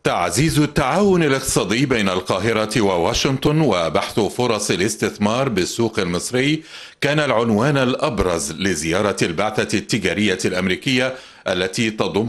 تعزيز التعاون الاقتصادي بين القاهرة وواشنطن وبحث فرص الاستثمار بالسوق المصري كان العنوان الأبرز لزيارة البعثة التجارية الأمريكية التي تضم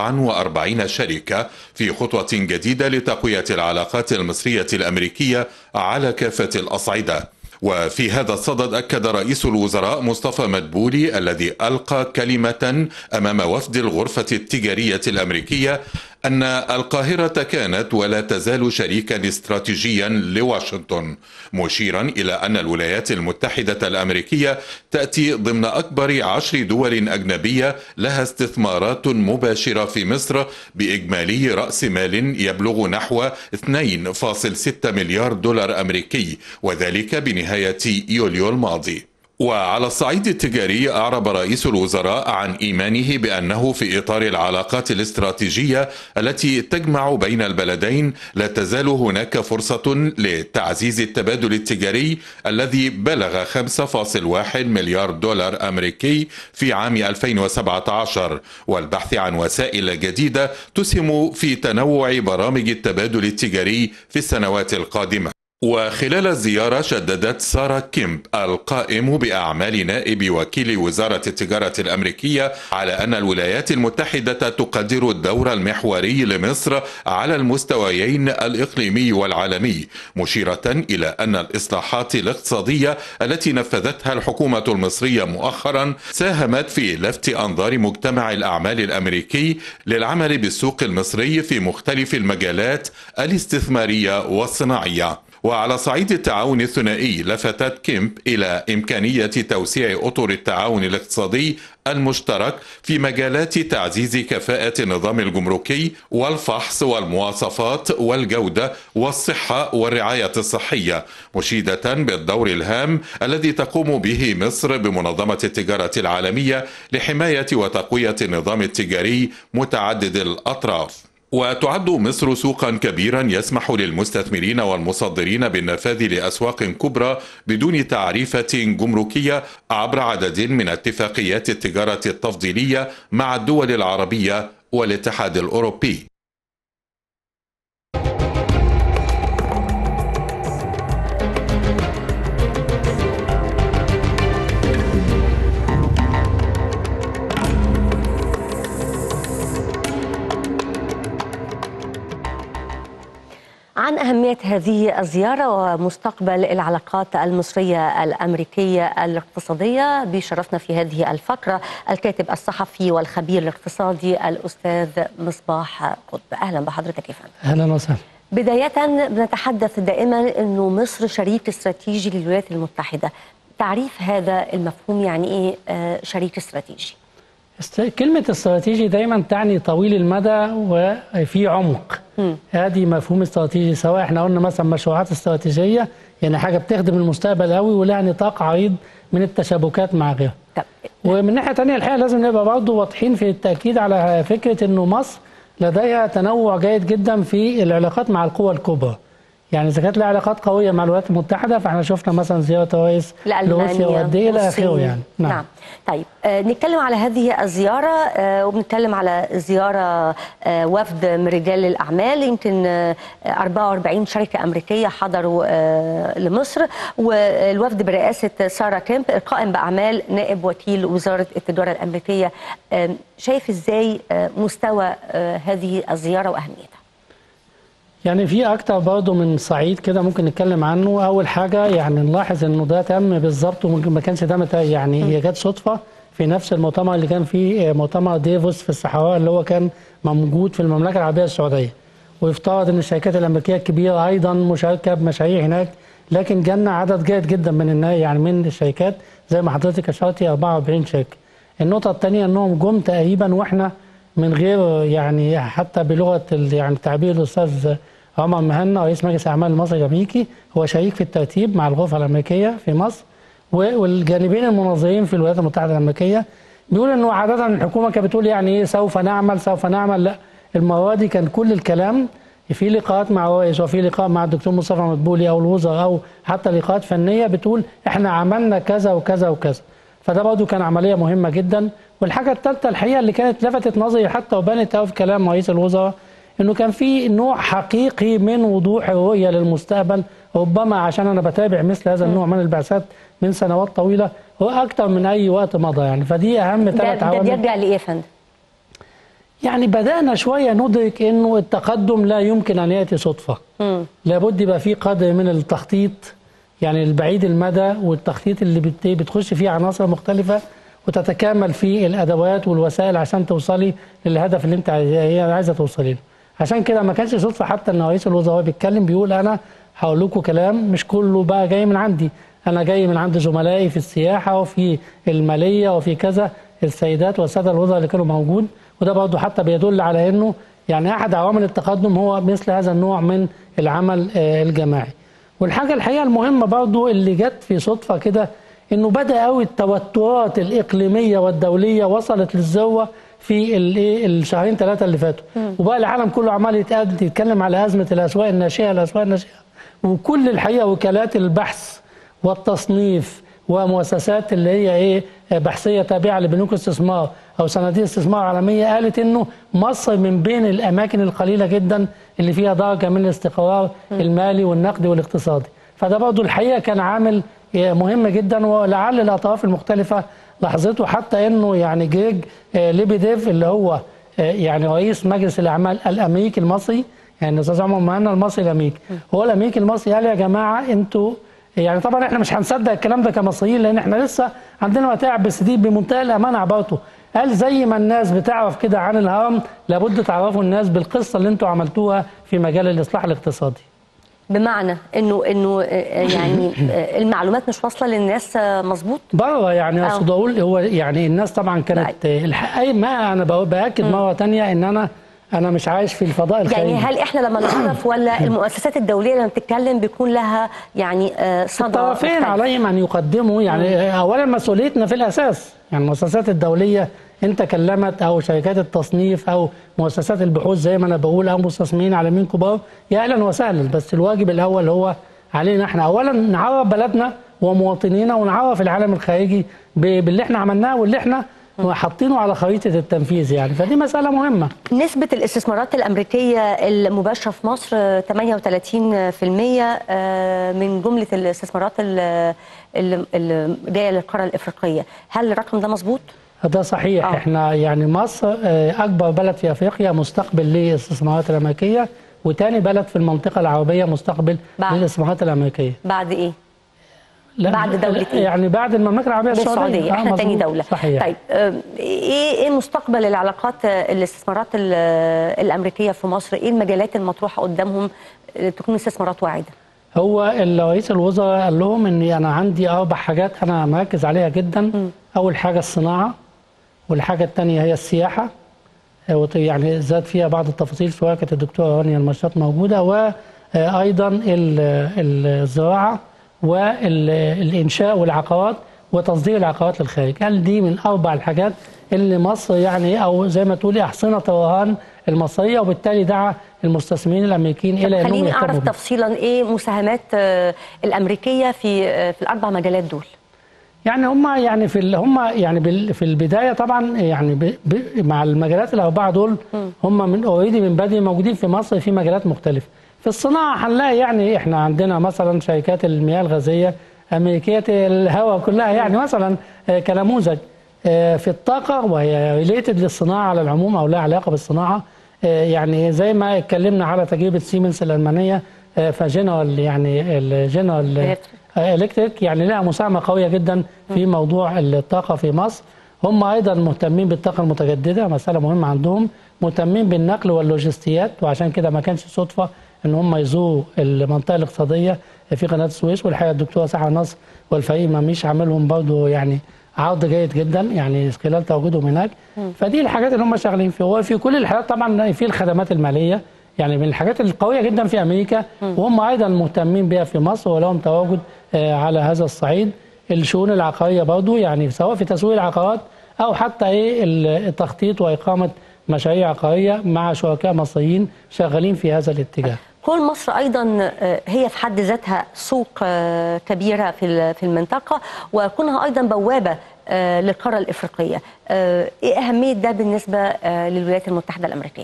44 شركة في خطوة جديدة لتقوية العلاقات المصرية الأمريكية على كافة الأصعدة وفي هذا الصدد أكد رئيس الوزراء مصطفى مدبولي الذي ألقى كلمة أمام وفد الغرفة التجارية الأمريكية أن القاهرة كانت ولا تزال شريكا استراتيجيا لواشنطن مشيرا إلى أن الولايات المتحدة الأمريكية تأتي ضمن أكبر عشر دول أجنبية لها استثمارات مباشرة في مصر بإجمالي رأس مال يبلغ نحو 2.6 مليار دولار أمريكي وذلك بنهاية يوليو الماضي وعلى الصعيد التجاري أعرب رئيس الوزراء عن إيمانه بأنه في إطار العلاقات الاستراتيجية التي تجمع بين البلدين لا تزال هناك فرصة لتعزيز التبادل التجاري الذي بلغ 5.1 مليار دولار أمريكي في عام 2017 والبحث عن وسائل جديدة تسهم في تنوع برامج التبادل التجاري في السنوات القادمة وخلال الزيارة شددت سارة كيمب القائم بأعمال نائب وكيل وزارة التجارة الأمريكية على أن الولايات المتحدة تقدر الدور المحوري لمصر على المستويين الإقليمي والعالمي مشيرة إلى أن الإصلاحات الاقتصادية التي نفذتها الحكومة المصرية مؤخرا ساهمت في لفت أنظار مجتمع الأعمال الأمريكي للعمل بالسوق المصري في مختلف المجالات الاستثمارية والصناعية وعلى صعيد التعاون الثنائي لفتت كيمب إلى إمكانية توسيع أطر التعاون الاقتصادي المشترك في مجالات تعزيز كفاءة النظام الجمركي والفحص والمواصفات والجودة والصحة والرعاية الصحية مشيدة بالدور الهام الذي تقوم به مصر بمنظمة التجارة العالمية لحماية وتقوية النظام التجاري متعدد الأطراف وتعد مصر سوقا كبيرا يسمح للمستثمرين والمصدرين بالنفاذ لاسواق كبرى بدون تعريفه جمركيه عبر عدد من اتفاقيات التجاره التفضيليه مع الدول العربيه والاتحاد الاوروبي عن أهمية هذه الزيارة ومستقبل العلاقات المصرية الأمريكية الاقتصادية بشرفنا في هذه الفقرة الكاتب الصحفي والخبير الاقتصادي الأستاذ مصباح قطب أهلا بحضرتك يا فندم اهلا وسهلا بداية بنتحدث دائما أنه مصر شريك استراتيجي للولايات المتحدة تعريف هذا المفهوم يعني إيه آه، شريك استراتيجي است- كلمة استراتيجي دايما تعني طويل المدى وفي عمق هذه مفهوم استراتيجي سواء احنا قلنا مثلا مشروعات استراتيجية يعني حاجة بتخدم المستقبل قوي ولها نطاق عريض من التشابكات مع غيرها طب ومن ناحية تانية الحقيقة لازم نبقى برضه واضحين في التأكيد على فكرة انه مصر لديها تنوع جيد جدا في العلاقات مع القوى الكبرى يعني اذا كانت لها علاقات قويه مع الولايات المتحده فاحنا شفنا مثلا زياره الرئيس لألمانيا لروسيا وقد ايه الى اخره والصين. يعني نعم. نعم طيب آه نتكلم على هذه الزيارة آه وبنتكلم على زيارة آه وفد من رجال الأعمال يمكن آه 44 شركة أمريكية حضروا آه لمصر والوفد برئاسة سارة كيمب القائم بأعمال نائب وكيل وزارة التجارة الأمريكية آه شايف إزاي آه مستوى آه هذه الزيارة وأهميتها يعني في اكتر برضه من صعيد كده ممكن نتكلم عنه اول حاجه يعني نلاحظ انه ده تم بالظبط وممكن ما كانش ده مت- يعني هي جت صدفه في نفس المؤتمر اللي كان فيه مؤتمر ديفوس في الصحراء اللي هو كان موجود في المملكه العربيه السعوديه ويفترض ان الشركات الامريكيه الكبيره ايضا مشاركه بمشاريع هناك لكن جالنا عدد جيد جدا من النا- يعني من الشركات زي ما حضرتك اشرتي 44 شركه النقطه الثانيه انهم جم تقريبا واحنا من غير يعني حتى بلغه ال- يعني تعبير الاستاذ عمر مهنا رئيس مجلس الاعمال المصري الامريكي هو شريك في الترتيب مع الغرفه الامريكيه في مصر و- والجانبين المنظرين في الولايات المتحده الامريكيه بيقول انه عاده الحكومه كانت بتقول يعني ايه سوف نعمل سوف نعمل لا المره دي كان كل الكلام في لقاءات مع الرئيس وفي لقاء مع الدكتور مصطفى مدبولي او الوزراء او حتى لقاءات فنيه بتقول احنا عملنا كذا وكذا وكذا فده برضه كان عمليه مهمه جدا والحاجه الثالثه الحقيقه اللي كانت لفتت نظري حتى وبانت قوي في كلام رئيس الوزراء انه كان في نوع حقيقي من وضوح الرؤيه للمستقبل ربما عشان انا بتابع مثل هذا النوع من البعثات من سنوات طويله هو اكتر من اي وقت مضى يعني فدي اهم ده, ثلاث ده عوامل بيرجع لايه يا فندم؟ يعني بدانا شويه ندرك انه التقدم لا يمكن ان ياتي صدفه مم. لابد يبقى في قدر من التخطيط يعني البعيد المدى والتخطيط اللي بت- بتخش فيه عناصر مختلفة وتتكامل فيه الأدوات والوسائل عشان توصلي للهدف اللي أنت عايزاه- هي عايزة توصلي له عشان كده ما كانش صدفة حتى إن رئيس الوزراء بيتكلم بيقول أنا هقول لكم كلام مش كله بقى جاي من عندي أنا جاي من عند زملائي في السياحة وفي المالية وفي كذا السيدات والسادة الوزراء اللي كانوا موجود وده برضه حتى بيدل على إنه يعني أحد عوامل التقدم هو مثل هذا النوع من العمل آه، الجماعي والحاجة الحقيقة المهمة برضو اللي جت في صدفة كده انه بدأ قوي التوترات الإقليمية والدولية وصلت للذروة في الايه الشهرين ثلاثة اللي فاتوا وبقى العالم كله عمال يتقاد- يتكلم على أزمة الأسواق الناشئة الأسواق الناشئة وكل الحقيقة وكالات البحث والتصنيف ومؤسسات اللي هي ايه بحثيه تابعه لبنوك الاستثمار او صناديق استثمار عالميه قالت انه مصر من بين الاماكن القليله جدا اللي فيها درجه من الاستقرار المالي والنقدي والاقتصادي فده برضه الحقيقه كان عامل مهم جدا ولعل الاطراف المختلفه لاحظته حتى انه يعني جريج آه، ليبيديف اللي هو آه، يعني رئيس مجلس الاعمال الامريكي المصري يعني الاستاذ عمر مهنا المصري الامريكي هو الامريكي المصري قال يا جماعه انتوا يعني طبعا احنا مش هنصدق الكلام ده كمصريين لان احنا لسه عندنا متاعب بس دي بمنتهى الامانه عبارته قال زي ما الناس بتعرف كده عن الهرم لابد تعرفوا الناس بالقصه اللي انتوا عملتوها في مجال الاصلاح الاقتصادي بمعنى انه انه آه، يعني آه، المعلومات مش واصله للناس آه، مظبوط بره يعني آه. اقصد اقول هو يعني الناس طبعا كانت الح- اي ما انا بقول- باكد مره تانية ان انا انا مش عايش في الفضاء الخارجي يعني هل احنا لما نعرف ولا المؤسسات الدوليه لما بتتكلم بيكون لها يعني آه، صدى الطرفين مختلف؟ عليهم ان يقدموا يعني اولا مسؤوليتنا في الاساس يعني المؤسسات الدوليه ان تكلمت او شركات التصنيف او مؤسسات البحوث زي ما انا بقول او مستثمرين عالميين كبار يا اهلا وسهلا بس الواجب الاول هو علينا احنا اولا نعرف بلدنا ومواطنينا ونعرف العالم الخارجي ب- باللي احنا عملناه واللي احنا حاطينه على خريطه التنفيذ يعني فدي مساله مهمه نسبة الاستثمارات الأمريكية المباشرة في مصر آه، 38% آه، من جملة الاستثمارات ال- ال- اللي جاية للقارة الإفريقية هل الرقم ده مظبوط؟ ده صحيح آه. أوه. احنا يعني مصر آه، اكبر بلد في افريقيا مستقبل للاستثمارات الامريكيه وتاني بلد في المنطقه العربيه مستقبل بعد. للاستثمارات الامريكيه بعد إيه؟ لا بعد دولة إيه؟ يعني بعد المملكه العربيه السعوديه بالسعودية احنا تاني مظبوط. دولة صحيح طيب آه، إيه إيه مستقبل العلاقات آه، الاستثمارات ال- آه، الأمريكية في مصر؟ إيه المجالات المطروحة قدامهم آه، تكون استثمارات واعدة؟ هو رئيس الوزراء قال لهم ان انا عندي اربع حاجات انا مركز عليها جدا اول حاجه الصناعه والحاجه الثانيه هي السياحه آه، وت- يعني زاد فيها بعض التفاصيل سواء كانت الدكتوره رانيا المشاط موجوده وايضا ال- الزراعه والانشاء والعقارات وتصدير العقارات للخارج قال دي من اربع الحاجات اللي مصر يعني او زي ما تقولي احصنه الرهان المصريه وبالتالي دعا المستثمرين الامريكيين طب الى انهم خليني يهتموا أعرف بيه. تفصيلا إيه مساهمات آه، الأمريكية في آه، في الأربع مجالات دول؟ يعني هم يعني في ال- هم يعني بال- في البدايه طبعا يعني ب ب مع المجالات الاربعه دول هم من اوريدي من بدري موجودين في مصر في مجالات مختلفه. في الصناعه هنلاقي يعني احنا عندنا مثلا شركات المياه الغازيه امريكيه الهواء كلها يعني مثلا آه، كنموذج آه، في الطاقه وهي ريليتد للصناعه على العموم او لها علاقه بالصناعه آه، يعني زي ما اتكلمنا على تجربه سيمنز الالمانيه آه، فجنرال يعني الجنرال الكتريك يعني لها مساهمه قويه جدا في موضوع الطاقه في مصر هم ايضا مهتمين بالطاقه المتجدده مساله مهمه عندهم مهتمين بالنقل واللوجستيات وعشان كده ما كانش صدفه ان هم يزوروا المنطقه الاقتصاديه في قناه السويس والحقيقه الدكتوره سحر نصر والفريق مميش عاملهم برضه يعني عرض جيد جدا يعني خلال تواجدهم هناك فدي الحاجات اللي هم شغالين فيها وفي كل الحالات طبعا في الخدمات الماليه يعني من الحاجات القويه جدا في امريكا وهم ايضا مهتمين بها في مصر ولهم تواجد آه، على هذا الصعيد الشؤون العقاريه برضو يعني سواء في تسويق العقارات او حتى ايه التخطيط واقامه مشاريع عقاريه مع شركاء مصريين شغالين في هذا الاتجاه. كون مصر ايضا آه، هي في حد ذاتها سوق آه، كبيره في ال- في المنطقه وكونها ايضا بوابه آه، للقاره الافريقيه آه، ايه اهميه ده بالنسبه آه، للولايات المتحده الامريكيه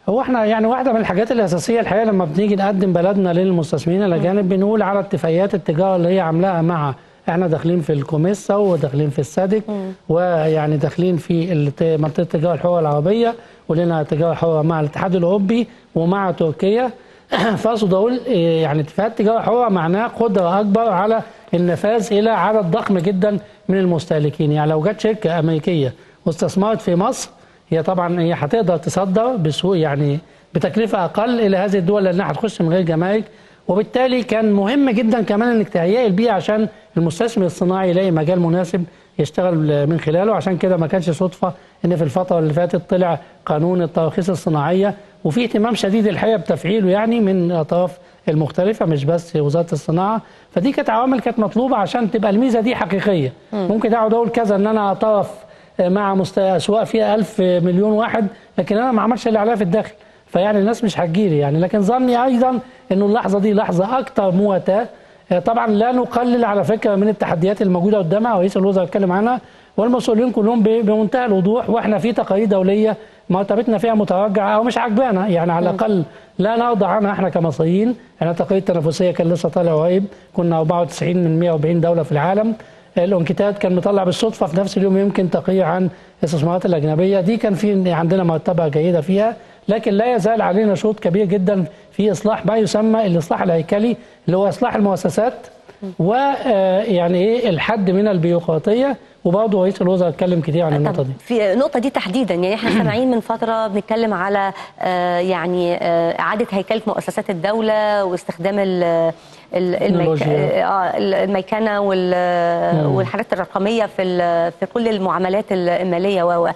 هو احنا يعني واحده من الحاجات الاساسيه الحقيقه لما بنيجي نقدم بلدنا للمستثمرين الاجانب بنقول على اتفاقيات التجاره اللي هي عاملاها مع احنا داخلين في الكوميسا وداخلين في السادك ويعني داخلين في الت- منطقه التجاره الحره العربيه ولنا تجاره حره مع الاتحاد الاوروبي ومع تركيا فاقصد اقول إيه، يعني اتفاقات التجاره الحره معناه قدره اكبر على النفاذ الى عدد ضخم جدا من المستهلكين يعني لو جت شركه امريكيه واستثمرت في مصر هي طبعا هي هتقدر تصدر بسوق يعني بتكلفه اقل الى هذه الدول لانها هتخش من غير جمارك وبالتالي كان مهم جدا كمان انك تهيئي البيئه عشان المستثمر الصناعي يلاقي مجال مناسب يشتغل من خلاله عشان كده ما كانش صدفه ان في الفتره اللي فاتت طلع قانون التراخيص الصناعيه وفي اهتمام شديد الحقيقه بتفعيله يعني من الاطراف المختلفه مش بس وزاره الصناعه فدي كانت عوامل كانت مطلوبه عشان تبقى الميزه دي حقيقيه ممكن اقعد اقول كذا ان انا طرف مع مست- اسواق فيها ألف مليون واحد لكن انا ما عملش اللي عليا في الداخل فيعني الناس مش هتجيلي يعني لكن ظني ايضا انه اللحظه دي لحظه اكثر مواتاه آه، طبعا لا نقلل على فكره من التحديات الموجوده قدامها رئيس الوزراء اتكلم عنها والمسؤولين كلهم ب- بمنتهى الوضوح واحنا في تقارير دوليه مرتبتنا فيها متراجعه او مش عجبانا يعني على الاقل لا نرضى عنها احنا كمصريين احنا تقارير تنافسيه كان لسه طالع قريب كنا 94 من 140 دوله في العالم الانكتاد كان مطلع بالصدفه في نفس اليوم يمكن تقرير عن الاستثمارات الاجنبيه دي كان في عندنا مرتبه جيده فيها لكن لا يزال علينا شوط كبير جدا في اصلاح ما يسمى الاصلاح الهيكلي اللي هو اصلاح المؤسسات ويعني ايه الحد من البيروقراطيه وبرضه رئيس الوزراء اتكلم كتير عن النقطه طب دي في النقطة دي تحديدا يعني احنا سامعين من فترة بنتكلم على آه، يعني آه، إعادة هيكلة مؤسسات الدولة واستخدام ال ال- الميك... تكنولوجيا. آه، الميكنة وال- والحاجات الرقمية في ال- في كل المعاملات المالية و و-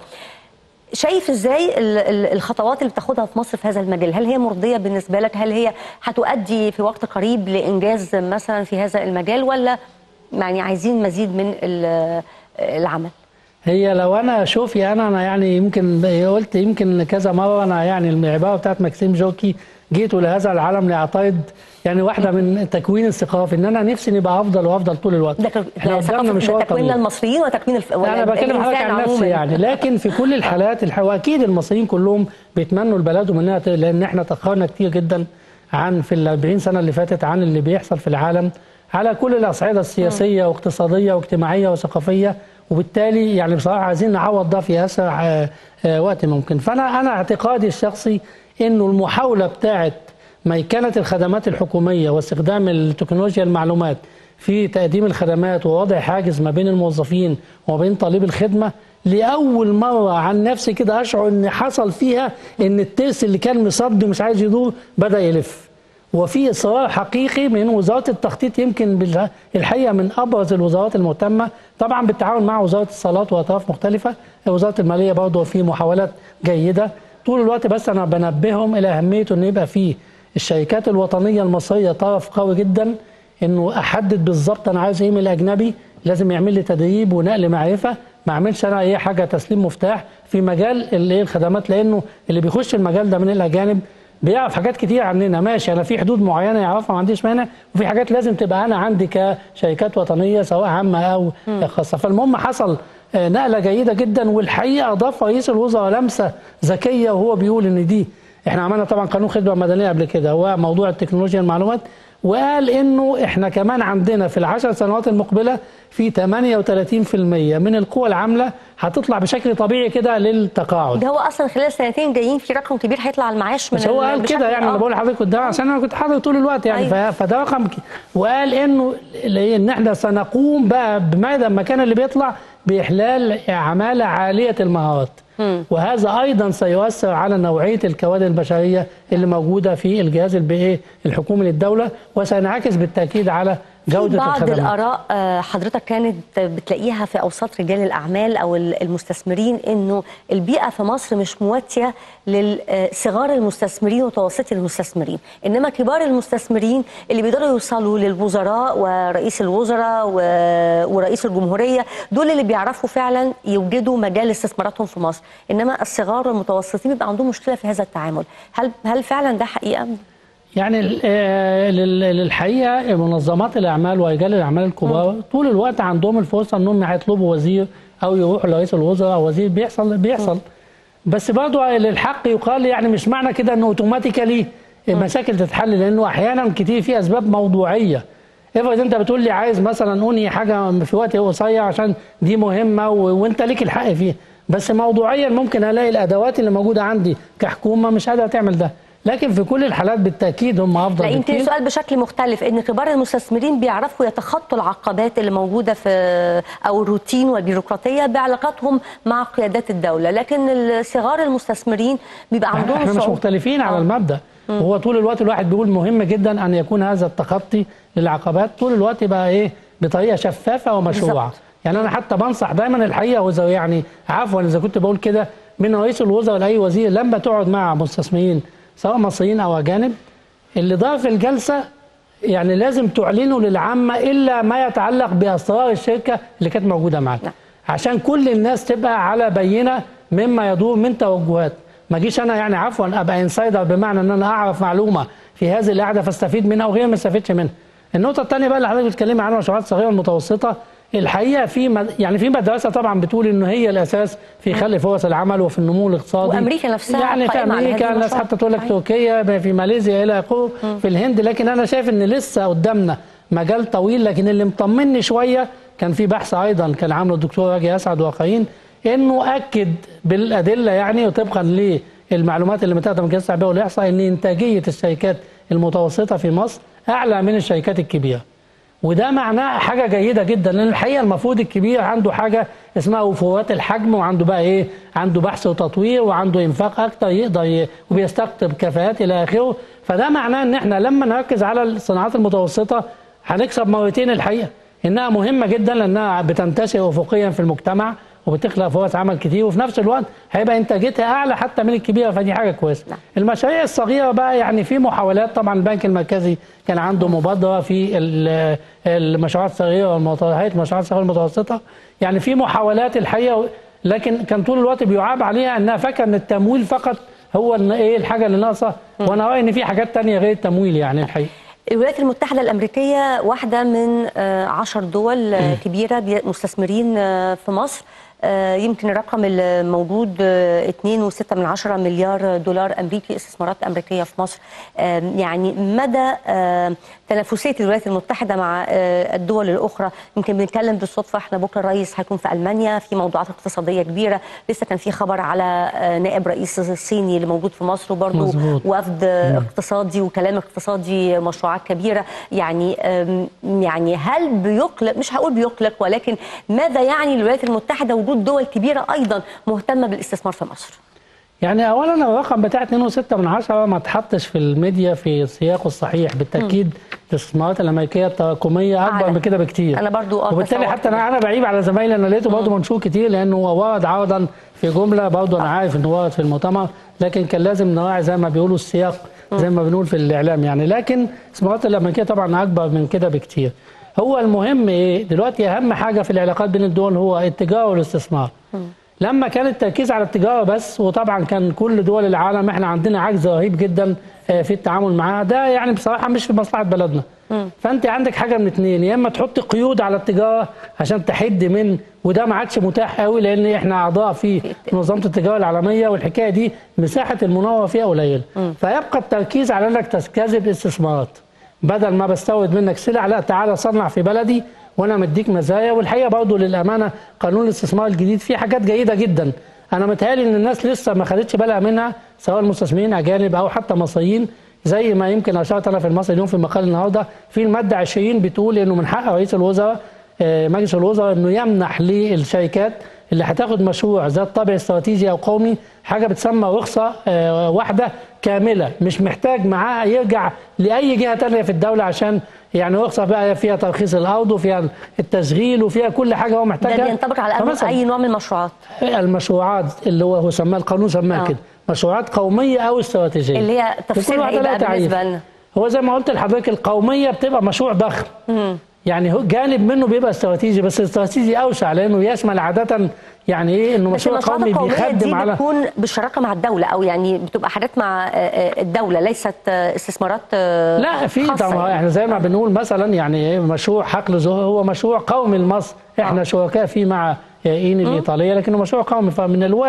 شايف ازاي ال- ال- الخطوات اللي بتاخدها في مصر في هذا المجال هل هي مرضية بالنسبة لك هل هي هتؤدي في وقت قريب لإنجاز مثلا في هذا المجال ولا يعني عايزين مزيد من ال- العمل هي لو انا شوفي انا انا يعني يمكن قلت يمكن كذا مره انا يعني العباره بتاعت ماكسيم جوكي جيت لهذا العالم لاعتقد يعني واحده من تكوين الثقافه ان انا نفسي نبقى افضل وافضل طول الوقت ده ك- احنا ده قدامنا ثقافة- مشوار ده تكويننا طويل المصريين وتكوين الف... لا انا بكلم حضرتك الإنسان عن نفسي عموماً. يعني لكن في كل الحالات الح- واكيد المصريين كلهم بيتمنوا لبلدهم انها ت- لان احنا تاخرنا كتير جدا عن في ال 40 سنه اللي فاتت عن اللي بيحصل في العالم على كل الاصعده السياسيه واقتصاديه واجتماعيه وثقافيه وبالتالي يعني بصراحه عايزين نعوض ده في اسرع آه، آه، وقت ممكن فانا انا اعتقادي الشخصي انه المحاوله بتاعت ميكنه الخدمات الحكوميه واستخدام التكنولوجيا المعلومات في تقديم الخدمات ووضع حاجز ما بين الموظفين وما بين طالب الخدمه لاول مره عن نفسي كده اشعر ان حصل فيها ان الترس اللي كان مصد ومش عايز يدور بدا يلف وفي اصرار حقيقي من وزاره التخطيط يمكن بالح- الحقيقه من ابرز الوزارات المهتمه طبعا بالتعاون مع وزاره الصالات واطراف مختلفه وزاره الماليه برضه في محاولات جيده طول الوقت بس انا بنبههم الى اهميه ان يبقى في الشركات الوطنيه المصريه طرف قوي جدا انه احدد بالظبط انا عايز ايه من الاجنبي لازم يعمل لي تدريب ونقل معرفه ما اعملش انا اي حاجه تسليم مفتاح في مجال اللي هي الخدمات لانه اللي بيخش المجال ده من الاجانب بيعرف حاجات كتير عننا ماشي انا في حدود معينه يعرفها ما عنديش مانع وفي حاجات لازم تبقى انا عندي كشركات وطنيه سواء عامه او خاصه فالمهم حصل آه، نقله جيده جدا والحقيقه اضاف رئيس الوزراء لمسه ذكيه وهو بيقول ان دي احنا عملنا طبعا قانون خدمه مدنيه قبل كده هو موضوع التكنولوجيا المعلومات وقال انه احنا كمان عندنا في العشر سنوات المقبله في 38% من القوى العامله هتطلع بشكل طبيعي كده للتقاعد ده هو اصلا خلال السنتين جايين في رقم كبير هيطلع على المعاش من بس هو ال- قال بشكل- كده يعني آه. انا بقول لحضرتك قدام عشان انا كنت حاضر طول الوقت يعني أيوة. ف- فده رقم ك- وقال انه اللي- ان احنا سنقوم بقى بماذا المكان اللي بيطلع باحلال عماله عاليه المهارات وهذا ايضا سيؤثر على نوعيه الكوادر البشريه اللي موجوده في الجهاز البيئي الحكومي للدوله وسينعكس بالتاكيد على في جوده بعض الخدمات الاراء آه، حضرتك كانت بتلاقيها في اوساط رجال الاعمال او ال- المستثمرين انه البيئه في مصر مش مواتيه لصغار المستثمرين ومتوسطي المستثمرين انما كبار المستثمرين اللي بيقدروا يوصلوا للوزراء ورئيس الوزراء و- ورئيس الجمهوريه دول اللي بيعرفوا فعلا يوجدوا مجال استثماراتهم في مصر انما الصغار والمتوسطين بيبقى عندهم مشكله في هذا التعامل هل هل فعلا ده حقيقه يعني ال- آه، لل- للحقيقه منظمات الاعمال ورجال الاعمال الكبار طول الوقت عندهم الفرصه انهم هيطلبوا وزير او يروحوا لرئيس الوزراء او وزير بيحصل بيحصل بس برضه للحق يقال يعني مش معنى كده انه اوتوماتيكالي المشاكل تتحل لانه احيانا كتير في اسباب موضوعيه افرض انت بتقول لي عايز مثلا انهي حاجه في وقت قصير عشان دي مهمه و... وانت ليك الحق فيها بس موضوعيا ممكن الاقي الادوات اللي موجوده عندي كحكومه مش قادره تعمل ده لكن في كل الحالات بالتاكيد هم افضل لا يمكن بكتير. السؤال بشكل مختلف ان كبار المستثمرين بيعرفوا يتخطوا العقبات اللي موجوده في او الروتين والبيروقراطيه بعلاقاتهم مع قيادات الدوله لكن صغار المستثمرين بيبقى عندهم احنا مش صعوبة. مختلفين على آه. المبدا هو طول الوقت الواحد بيقول مهم جدا ان يكون هذا التخطي للعقبات طول الوقت يبقى ايه بطريقه شفافه ومشروعه بالظبط. يعني انا حتى بنصح دايما الحقيقه وإذا يعني عفوا اذا كنت بقول كده من رئيس الوزراء لاي وزير لما تقعد مع مستثمرين سواء مصريين او اجانب اللي ضاف في الجلسه يعني لازم تعلنوا للعامه الا ما يتعلق باسرار الشركه اللي كانت موجوده معاك نعم. عشان كل الناس تبقى على بينه مما يدور من توجهات ما اجيش انا يعني عفوا ابقى انسايدر بمعنى ان انا اعرف معلومه في هذه القعده فاستفيد منها وغيري ما استفيدش منها. النقطه الثانيه بقى اللي حضرتك بتتكلمي عنها المشروعات الصغيره والمتوسطه الحقيقه في مد... يعني في مدرسه طبعا بتقول انه هي الاساس في خلق فرص العمل وفي النمو الاقتصادي وأمريكا نفسها يعني في قائمة على هذه امريكا الناس المشروعات. حتى تقول لك صحيح. تركيا في ماليزيا الى اخره في الهند لكن انا شايف ان لسه قدامنا مجال طويل لكن اللي مطمني شويه كان في بحث ايضا كان عامله الدكتور راجي اسعد واخرين انه اكد بالادله يعني وطبقا للمعلومات اللي متاخده من جهاز التعبئه والاحصاء ان انتاجيه الشركات المتوسطه في مصر اعلى من الشركات الكبيره وده معناه حاجه جيده جدا لان الحقيقه المفروض الكبير عنده حاجه اسمها وفوات الحجم وعنده بقى ايه عنده بحث وتطوير وعنده انفاق اكتر يقدر ي... وبيستقطب كفاءات الى اخره فده معناه ان احنا لما نركز على الصناعات المتوسطه هنكسب مرتين الحقيقه انها مهمه جدا لانها بتنتشر افقيا في المجتمع وبتخلق فرص عمل كتير وفي نفس الوقت هيبقى انتاجيتها اعلى حتى من الكبيره فدي حاجه كويسه. نعم. المشاريع الصغيره بقى يعني في محاولات طبعا البنك المركزي كان عنده مبادره في ال- المشروعات الصغيره والمتوسطه المشروعات الصغيره والمتوسطه يعني في محاولات الحقيقه لكن كان طول الوقت بيعاب عليها انها فاكره ان التمويل فقط هو إن ايه الحاجه اللي ناقصه وانا رايي ان في حاجات تانية غير التمويل يعني الحقيقه. الولايات المتحدة الأمريكية واحدة من آه، عشر دول آه، كبيرة بي- مستثمرين آه، في مصر آه، يمكن الرقم الموجود آه، 2.6 من عشرة مليار دولار أمريكي استثمارات أمريكية في مصر آه، يعني مدى آه، تنافسية الولايات المتحدة مع آه، الدول الأخرى يمكن بنتكلم بالصدفة احنا بكرة الرئيس هيكون في ألمانيا في موضوعات اقتصادية كبيرة لسه كان في خبر على آه، نائب رئيس الصيني اللي موجود في مصر وبرضه مظبوط. وفد اقتصادي وكلام اقتصادي مشروعات كبيره يعني أم، يعني هل بيقلق مش هقول بيقلق ولكن ماذا يعني للولايات المتحده وجود دول كبيره ايضا مهتمه بالاستثمار في مصر؟ يعني اولا الرقم بتاع 2.6 من عشرة ما اتحطش في الميديا في سياقه الصحيح بالتاكيد الاستثمارات الامريكيه التراكميه اكبر أعلى. من كده بكتير أنا برضو آه وبالتالي تصورت حتى انا انا بعيب على زمايلي انا لقيته برضه منشور كتير لانه هو ورد عرضا في جمله برضه انا عارف انه ورد في المؤتمر لكن كان لازم نراعي زي ما بيقولوا السياق زي ما بنقول في الاعلام يعني لكن الاستثمارات الامريكيه طبعا اكبر من كده بكتير هو المهم ايه دلوقتي اهم حاجه في العلاقات بين الدول هو التجاره والاستثمار لما كان التركيز على التجاره بس وطبعا كان كل دول العالم احنا عندنا عجز رهيب جدا آه، في التعامل معاها ده يعني بصراحه مش في مصلحه بلدنا فانت عندك حاجه من اتنين يا اما تحط قيود على التجاره عشان تحد من وده ما عادش متاح قوي لان احنا اعضاء في منظمه التجاره العالميه والحكايه دي مساحه المناوره فيها قليله فيبقى التركيز على انك تجذب استثمارات بدل ما بستورد منك سلع لا تعالى صنع في بلدي وانا مديك مزايا والحقيقه برضه للامانه قانون الاستثمار الجديد فيه حاجات جيده جدا انا متهيألي ان الناس لسه ما خدتش بالها منها سواء المستثمرين اجانب او حتى مصريين زي ما يمكن اشرت انا في المصري اليوم في مقال النهارده في الماده 20 بتقول انه من حق رئيس الوزراء آه، مجلس الوزراء انه يمنح للشركات اللي هتاخد مشروع ذات طابع استراتيجي او قومي حاجه بتسمى رخصه آه، واحده كامله مش محتاج معاها يرجع لاي جهه تانية في الدوله عشان يعني رخصه بقى فيها ترخيص الارض وفيها التشغيل وفيها كل حاجه هو ده محتاجها بينطبق على فمثلاً اي نوع من المشروعات المشروعات اللي هو هو سماه القانون سماها آه. كده مشروعات قوميه او استراتيجيه اللي هي وكل تفصيلها واحدة ايه لها بقى تعريف. بالنسبه لنا؟ هو زي ما قلت لحضرتك القوميه بتبقى مشروع ضخم يعني هو جانب منه بيبقى استراتيجي بس استراتيجي اوسع لانه يشمل عاده يعني ايه انه بس مشروع المشروعات قومي القوميه بيخدم دي على بتكون بالشراكه مع الدوله او يعني بتبقى حاجات مع آه، آه، الدوله ليست آه، استثمارات آه، لا في خاصة طبعا يعني. احنا زي ما بنقول مثلا يعني إيه مشروع حقل زهر هو مشروع قومي لمصر احنا آه. شركاء فيه مع اين الايطاليه لكنه مشروع قومي فمن الوارد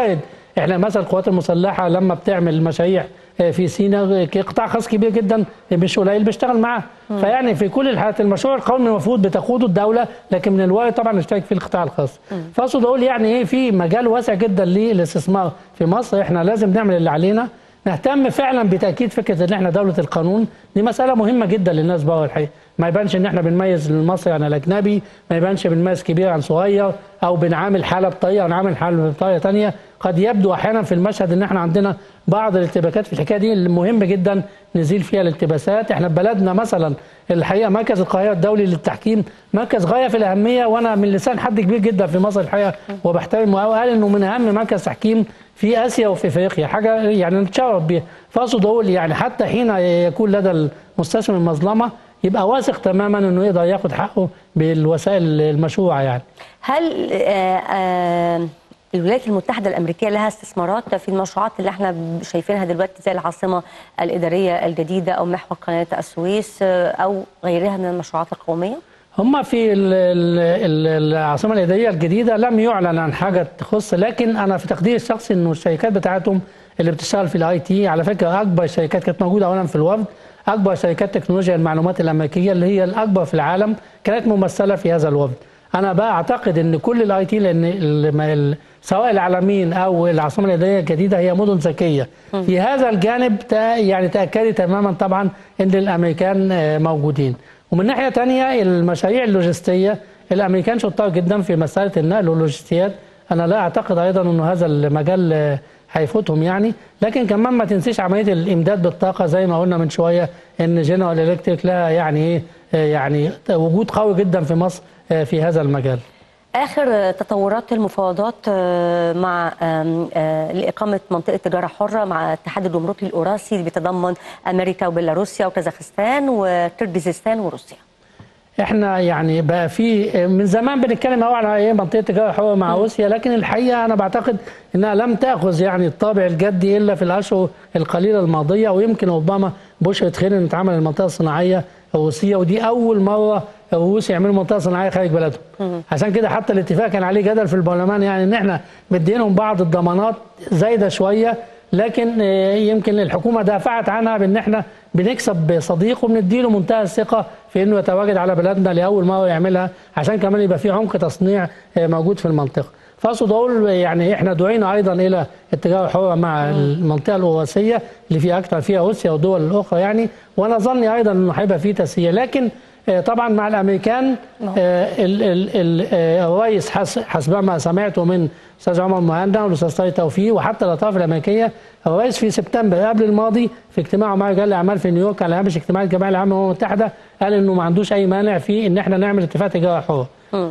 احنا مثلا القوات المسلحه لما بتعمل مشاريع آه، في سيناء آه، قطاع خاص كبير جدا مش قليل بيشتغل معاه فيعني في كل الحالات المشروع القومي المفروض بتقوده الدوله لكن من الوارد طبعا يشترك فيه القطاع الخاص فاقصد اقول يعني ايه في مجال واسع جدا للاستثمار في مصر احنا لازم نعمل اللي علينا نهتم فعلا بتاكيد فكره ان احنا دوله القانون دي مساله مهمه جدا للناس بره الحقيقه ما يبانش ان احنا بنميز المصري عن الاجنبي ما يبانش بنميز كبير عن صغير او بنعامل حاله بطريقه ونعامل حاله بطريقه ثانيه قد يبدو احيانا في المشهد ان احنا عندنا بعض الالتباكات في الحكايه دي اللي مهم جدا نزيل فيها الالتباسات احنا في بلدنا مثلا الحقيقه مركز القاهره الدولي للتحكيم مركز غايه في الاهميه وانا من لسان حد كبير جدا في مصر الحقيقه وبحترمه قوي قال انه من اهم مركز تحكيم في اسيا وفي افريقيا حاجه يعني نتشرف بيها فاقصد اقول يعني حتى حين يكون لدى المستثمر مظلمه يبقى واثق تماما انه يقدر ياخد حقه بالوسائل المشروعه يعني هل آه، آه، الولايات المتحدة الأمريكية لها استثمارات في المشروعات اللي احنا شايفينها دلوقتي زي العاصمة الإدارية الجديدة أو محور قناة السويس آه، أو غيرها من المشروعات القومية؟ هم في ال- ال- ال- العاصمه الاداريه الجديده لم يعلن عن حاجه تخص لكن انا في تقديري الشخصي انه الشركات بتاعتهم اللي بتشتغل في الاي تي على فكره اكبر شركات كانت موجوده اولا في الوفد اكبر شركات تكنولوجيا المعلومات الامريكيه اللي هي الاكبر في العالم كانت ممثله في هذا الوفد انا بقى اعتقد ان كل الاي تي لان ال- ال- سواء العالمين او العاصمه الاداريه الجديده هي مدن ذكيه في هذا الجانب تا- يعني تاكدي تماما طبعا ان الامريكان آه، موجودين ومن ناحيه تانية المشاريع اللوجستيه الامريكان شطار جدا في مساله النقل واللوجستيات انا لا اعتقد ايضا انه هذا المجال آه، هيفوتهم يعني لكن كمان ما تنسيش عمليه الامداد بالطاقه زي ما قلنا من شويه ان جنرال الكتريك لها يعني ايه آه، يعني وجود قوي جدا في مصر آه، في هذا المجال آخر تطورات المفاوضات آه، مع آم، آه، لإقامة منطقة تجارة حرة مع الاتحاد الجمركي الأوراسي اللي بيتضمن أمريكا وبيلاروسيا وكازاخستان وكرجستان وروسيا احنا يعني بقى في من زمان بنتكلم قوي على ايه منطقه تجاره حره مع روسيا لكن الحقيقه انا بعتقد انها لم تاخذ يعني الطابع الجدي الا في الاشهر القليله الماضيه ويمكن اوباما بشرة خير ان اتعمل المنطقه الصناعيه الروسيه ودي اول مره الروس يعملوا منطقه صناعيه خارج بلدهم عشان كده حتى الاتفاق كان عليه جدل في البرلمان يعني ان احنا مدينهم بعض الضمانات زايده شويه لكن آه، يمكن الحكومه دافعت عنها بان احنا بنكسب صديق وبنديله منتهى الثقه في انه يتواجد على بلدنا لاول مره يعملها عشان كمان يبقى في عمق تصنيع آه، موجود في المنطقه. فاقصد اقول يعني احنا دعينا ايضا الى التجاره الحره مع المنطقه الاوراسيه اللي فيها اكثر فيها روسيا والدول الاخرى يعني وانا ظني ايضا انه هيبقى في تسهيل لكن آه، طبعا مع الامريكان آه، ال- ال- ال- آه، الرئيس حس- حسب ما سمعته من استاذ عمر مهنا والاستاذ طارق توفيق وحتى الاطراف الامريكيه الرئيس في سبتمبر قبل الماضي في اجتماعه مع رجال الاعمال في نيويورك على هامش اجتماع الجمعيه العامه للامم المتحده قال انه ما عندوش اي مانع في ان احنا نعمل اتفاق تجاره حره.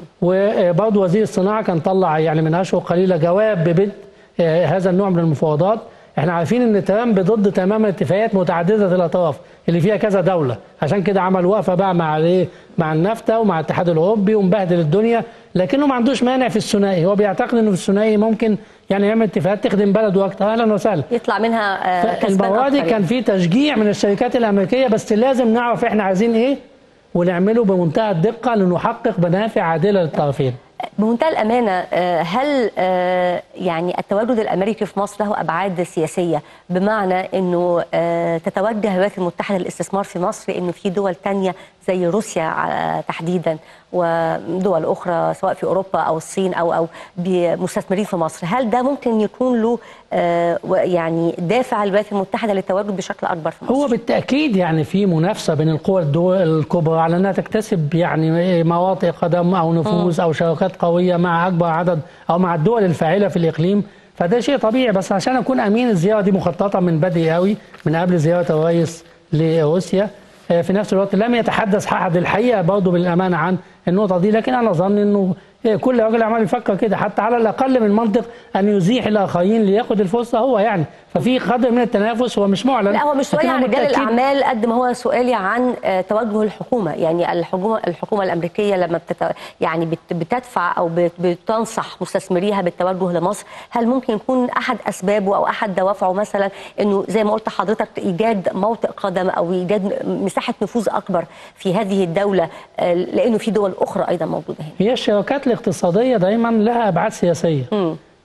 وبرضه وزير الصناعه كان طلع يعني من اشهر قليله جواب ببدء آه، هذا النوع من المفاوضات احنا عارفين ان ترامب ضد تماما اتفاقيات متعدده الاطراف اللي فيها كذا دوله عشان كده عمل وقفه بقى مع الايه مع النفتا ومع الاتحاد الاوروبي ومبهدل الدنيا لكنه ما عندوش مانع في الثنائي هو بيعتقد انه في الثنائي ممكن يعني يعمل اتفاقات تخدم بلده اكتر اهلا وسهلا يطلع منها آه، كسبان المره دي أكتر كان يعني. في تشجيع من الشركات الامريكيه بس لازم نعرف احنا عايزين ايه ونعمله بمنتهى الدقه لنحقق منافع عادله للطرفين بمنتهى الأمانة آه، هل آه، يعني التواجد الأمريكي في مصر له أبعاد سياسية بمعنى أنه آه، تتوجه الولايات المتحدة للاستثمار في مصر أنه في دول تانية زي روسيا آه، تحديدا ودول أخرى سواء في أوروبا أو الصين أو أو مستثمرين في مصر هل ده ممكن يكون له آه، و- يعني دافع الولايات المتحدة للتواجد بشكل أكبر في مصر هو بالتاكيد يعني في منافسه بين القوى الدول الكبرى على انها تكتسب يعني مواطئ قدم او نفوذ او شراكات قويه مع اكبر عدد او مع الدول الفاعله في الاقليم فده شيء طبيعي بس عشان اكون امين الزياره دي مخططه من بدري قوي من قبل زياره الرئيس لروسيا آه، في نفس الوقت لم يتحدث احد الحقيقه برضه بالامانه عن النقطه دي لكن انا اظن انه آه، كل راجل اعمال يفكر كده حتى على الاقل من منطق ان يزيح الاخرين لياخد الفرصه هو يعني ففي قدر من التنافس هو مش معلن لا هو مش لكن سؤالي عن رجال بالتأكيد الاعمال قد ما هو سؤالي عن آه، توجه الحكومه يعني الحكومه الحكومه الامريكيه لما بتت يعني بت- بتدفع او بت- بتنصح مستثمريها بالتوجه لمصر هل ممكن يكون احد اسبابه او احد دوافعه مثلا انه زي ما قلت حضرتك ايجاد موطئ قدم او ايجاد مساحه نفوذ اكبر في هذه الدوله آه، لانه في دول اخرى ايضا موجوده هنا هي الشراكات الاقتصادية دايما لها أبعاد سياسية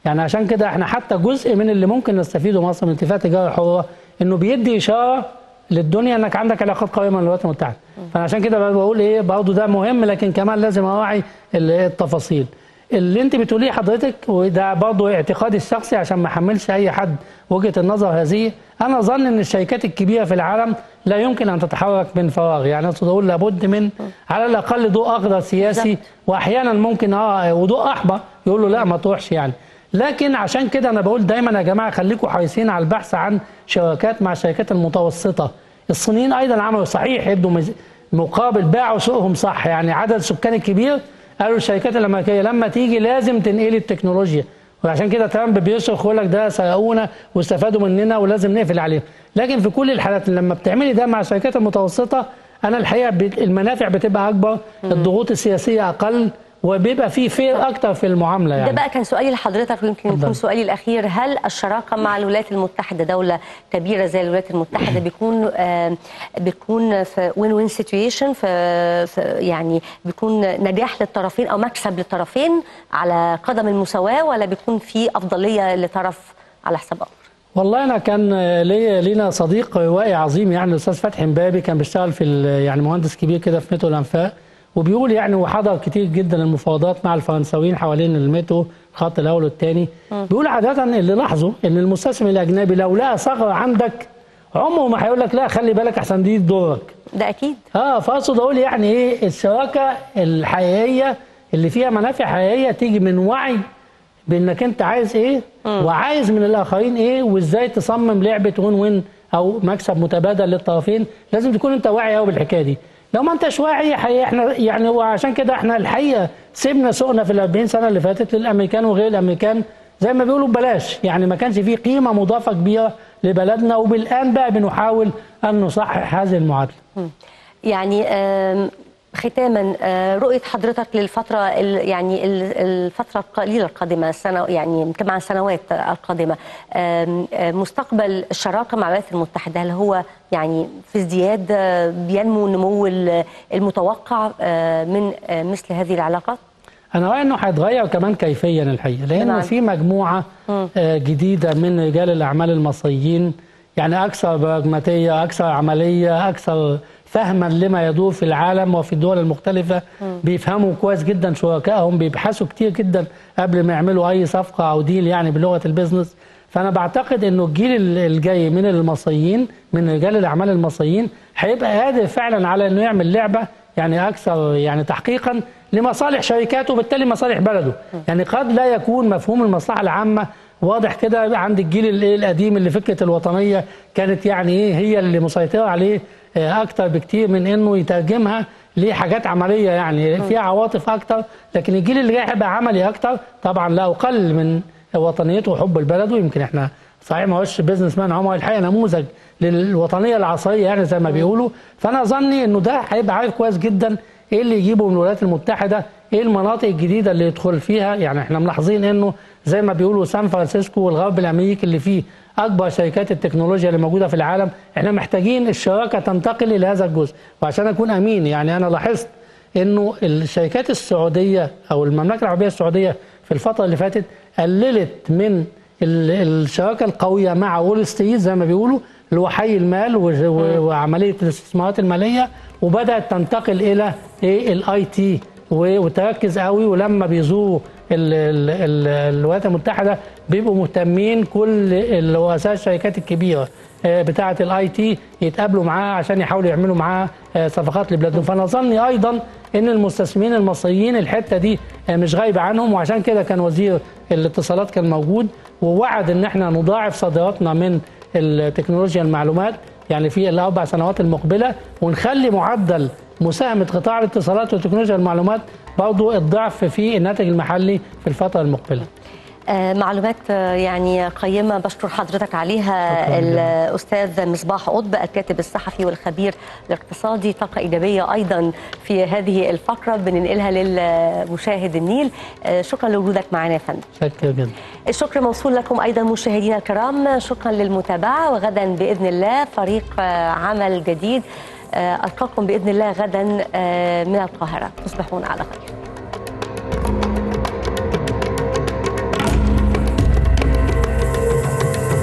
يعني عشان كده احنا حتى جزء من اللي ممكن نستفيده مصر من اتفاق تجاره حره انه بيدي اشاره للدنيا انك عندك علاقات قويه مع الولايات المتحده فانا عشان كده بقول ايه برضه ده مهم لكن كمان لازم اراعي ال- التفاصيل اللي انت بتقوليه حضرتك وده برضه اعتقادي الشخصي عشان ما احملش اي حد وجهه النظر هذه انا اظن ان الشركات الكبيره في العالم لا يمكن ان تتحرك من فراغ يعني اقصد اقول لابد من على الاقل ضوء اخضر سياسي بالظبط. واحيانا ممكن اه وضوء احمر يقول له لا ما تروحش يعني لكن عشان كده انا بقول دايما يا جماعه خليكم حريصين على البحث عن شراكات مع الشركات المتوسطه الصينيين ايضا عملوا صحيح ادوا مز- مقابل باعوا سوقهم صح يعني عدد السكان الكبير قالوا الشركات الامريكيه لما تيجي لازم تنقلي التكنولوجيا وعشان كده ترامب بيصرخ ويقول لك ده سرقونا واستفادوا مننا ولازم نقفل عليهم لكن في كل الحالات لما بتعملي ده مع الشركات المتوسطه انا الحقيقه بت- المنافع بتبقى اكبر الضغوط السياسيه اقل وبيبقى في فير اكتر في المعامله يعني ده بقى كان سؤالي لحضرتك ويمكن يكون اتفضل. سؤالي الاخير هل الشراكه مع الولايات المتحده دوله كبيره زي الولايات المتحده بيكون آه بيكون في وين وين سيتويشن في, في يعني بيكون نجاح للطرفين او مكسب للطرفين على قدم المساواه ولا بيكون في افضليه لطرف على حساب اخر؟ والله انا كان ليا لينا صديق روائي عظيم يعني الاستاذ فتحي مبابي كان بيشتغل في ال- يعني مهندس كبير كده في مترو الانفاق وبيقول يعني وحضر كتير جدا المفاوضات مع الفرنساويين حوالين المترو الخط الاول والثاني بيقول عاده اللي لاحظوا ان المستثمر الاجنبي لو لقى ثغره عندك عمره ما هيقول لك لا خلي بالك احسن دي تضرك ده اكيد اه فاقصد اقول يعني ايه الشراكه الحقيقيه اللي فيها منافع حقيقيه تيجي من وعي بانك انت عايز ايه وعايز من الاخرين ايه وازاي تصمم لعبه وين وين او مكسب متبادل للطرفين لازم تكون انت واعي قوي بالحكايه دي لو ما انتش واعي حقيقة احنا يعني وعشان كده احنا الحقيقه سيبنا سوقنا في ال 40 سنه اللي فاتت للامريكان وغير الامريكان زي ما بيقولوا ببلاش يعني ما كانش فيه قيمه مضافه كبيره لبلدنا وبالان بقى بنحاول ان نصحح هذه المعادله يعني آم، ختاما آه، رؤيه حضرتك للفتره ال- يعني ال- الفتره القليله القادمه السنه يعني مع السنوات القادمه آم، آه، مستقبل الشراكه مع الولايات المتحده هل هو يعني في ازدياد آه، بينمو النمو ال- المتوقع آه، من آه، مثل هذه العلاقات؟ انا رايي انه هيتغير كمان كيفيا الحقيقه لانه بمعنى؟ في مجموعه آه، جديده من رجال الاعمال المصريين يعني اكثر براجماتيه اكثر عمليه اكثر فهما لما يدور في العالم وفي الدول المختلفه بيفهموا كويس جدا شركائهم بيبحثوا كتير جدا قبل ما يعملوا اي صفقه او ديل يعني بلغه البيزنس فانا بعتقد انه الجيل ال- الجاي من المصريين من رجال الاعمال المصريين هيبقى قادر فعلا على انه يعمل لعبه يعني اكثر يعني تحقيقا لمصالح شركاته وبالتالي مصالح بلده يعني قد لا يكون مفهوم المصلحه العامه واضح كده عند الجيل ال- القديم اللي فكره الوطنيه كانت يعني ايه هي اللي مسيطره عليه آه، اكتر بكتير من انه يترجمها لحاجات عمليه يعني فيها عواطف اكتر لكن الجيل اللي جاي هيبقى عملي اكتر طبعا لا اقل من وطنيته وحب البلد ويمكن احنا صحيح ما هوش بيزنس مان عمر الحقيقه نموذج للوطنيه العصريه يعني زي ما بيقولوا فانا ظني انه ده هيبقى عارف كويس جدا ايه اللي يجيبه من الولايات المتحده ايه المناطق الجديده اللي يدخل فيها يعني احنا ملاحظين انه زي ما بيقولوا سان فرانسيسكو والغرب الامريكي اللي فيه اكبر شركات التكنولوجيا اللي موجوده في العالم احنا محتاجين الشراكه تنتقل الى هذا الجزء وعشان اكون امين يعني انا لاحظت انه الشركات السعوديه او المملكه العربيه السعوديه في الفتره اللي فاتت قللت من ال- الشراكه القويه مع وول ستريت زي ما بيقولوا اللي هو حي المال و- و- وعمليه الاستثمارات الماليه وبدات تنتقل الى ايه الاي تي وتركز قوي ولما بيزوروا ال- ال- ال- الولايات المتحده بيبقوا مهتمين كل رؤساء الشركات الكبيره آه، بتاعه الاي تي يتقابلوا معاه عشان يحاولوا يعملوا معاه آه، صفقات لبلادهم فانا ظني ايضا ان المستثمرين المصريين الحته دي آه، مش غايبه عنهم وعشان كده كان وزير الاتصالات كان موجود ووعد ان احنا نضاعف صادراتنا من التكنولوجيا المعلومات يعني في الاربع سنوات المقبله ونخلي معدل مساهمه قطاع الاتصالات وتكنولوجيا المعلومات برضه الضعف في الناتج المحلي في الفتره المقبله. آه، معلومات آه، يعني قيمة بشكر حضرتك عليها شكراً جزيلاً. الأستاذ مصباح قطب الكاتب الصحفي والخبير الاقتصادي طاقة إيجابية أيضا في هذه الفقرة بننقلها للمشاهد النيل آه، شكرا لوجودك معنا يا فندم شكرا جدا. الشكر موصول لكم أيضا مشاهدينا الكرام شكرا للمتابعة وغدا بإذن الله فريق آه، عمل جديد آه، ألقاكم بإذن الله غدا آه، من القاهرة تصبحون على خير